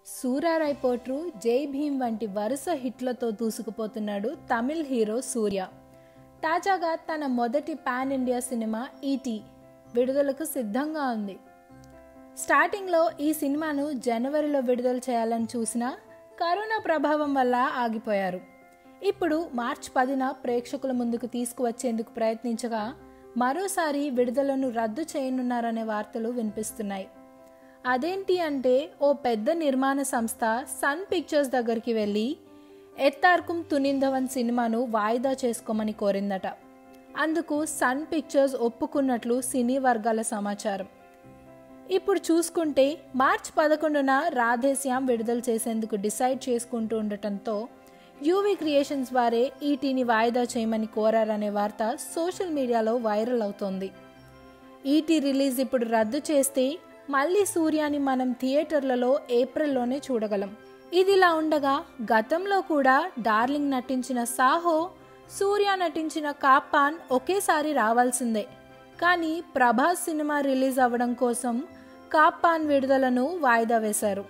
సూరారాయ్ పోట్రు జై భీమ్ వంటి వరుస హిట్లతో దూసుకుపోతున్నాడు తమిళ్ హీరో సూర్య తాజాగా తన మొదటి పాన్ ఇండియా సినిమా ఈటీ విడుదలకు సిద్ధంగా ఉంది స్టార్టింగ్లో ఈ సినిమాను జనవరిలో విడుదల చేయాలని చూసినా కరోనా ప్రభావం వల్ల ఆగిపోయారు ఇప్పుడు మార్చ్ పదిన ప్రేక్షకుల ముందుకు తీసుకువచ్చేందుకు ప్రయత్నించగా మరోసారి విడుదలను రద్దు చేయనున్నారనే వార్తలు వినిపిస్తున్నాయి అదేంటి అంటే ఓ పెద్ద నిర్మాణ సంస్థ సన్ పిక్చర్స్ దగ్గరికి వెళ్ళి ఎత్తార్కుం తునిందవన్ సినిమాను వాయిదా చేసుకోమని కోరిందట అందుకు సన్ పిక్చర్స్ ఒప్పుకున్నట్లు సినీ వర్గాల సమాచారం ఇప్పుడు చూసుకుంటే మార్చ్ పదకొండున రాధేశ్యామ్ విడుదల చేసేందుకు డిసైడ్ చేసుకుంటూ ఉండటంతో యూవీ క్రియేషన్స్ వారే ఈటీని వాయిదా చేయమని కోరారనే వార్త సోషల్ మీడియాలో వైరల్ అవుతోంది ఈటీ రిలీజ్ ఇప్పుడు రద్దు చేస్తే మళ్ళీ సూర్యాని మనం థియేటర్లలో ఏప్రిల్లోనే చూడగలం ఇదిలా ఉండగా గతంలో కూడా డార్లింగ్ నటించిన సాహో సూర్య నటించిన కాపాన్ ఒకేసారి రావాల్సిందే కానీ ప్రభాస్ సినిమా రిలీజ్ అవ్వడం కోసం కాపాన్ విడుదలను వాయిదా వేశారు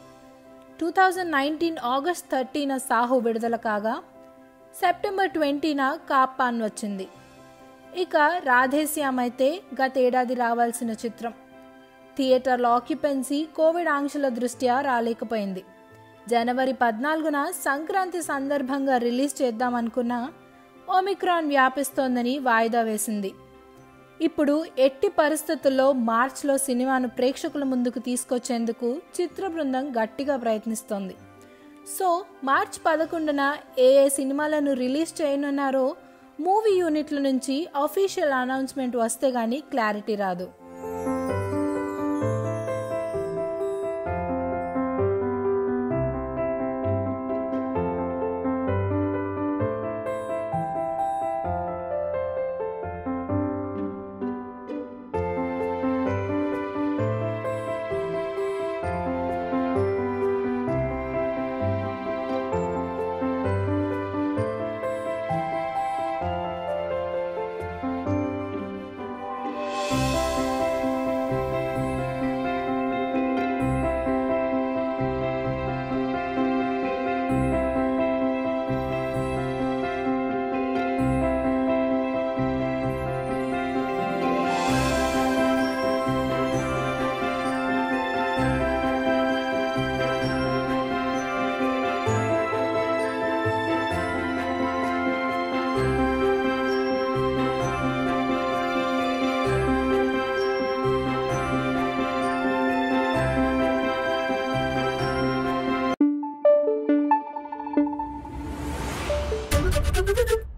two thousand nineteen August thirteen Saaho విడుదల కాగా సెప్టెంబర్ ట్వంటీన కాపాన్ వచ్చింది ఇక రాధేశ్యామ్ అయితే గతేడాది రావాల్సిన చిత్రం థియేటర్ల ఆక్యుపెన్సీ కోవిడ్ ఆంక్షల దృష్ట్యా రాలేకపోయింది జనవరి పద్నాలుగున సంక్రాంతి సందర్భంగా రిలీజ్ చేద్దామనుకున్న ఒమిక్రాన్ వ్యాపిస్తోందని వాయిదా వేసింది ఇప్పుడు ఎట్టి పరిస్థితుల్లో మార్చ్లో సినిమాను ప్రేక్షకుల ముందుకు తీసుకొచ్చేందుకు చిత్ర బృందం గట్టిగా ప్రయత్నిస్తోంది సో మార్చ్ పదకొండున ఏ ఏ సినిమాలను రిలీజ్ చేయనున్నారో మూవీ యూనిట్ల నుంచి అఫీషియల్ అనౌన్స్మెంట్ వస్తే గానీ క్లారిటీ రాదు Thank you.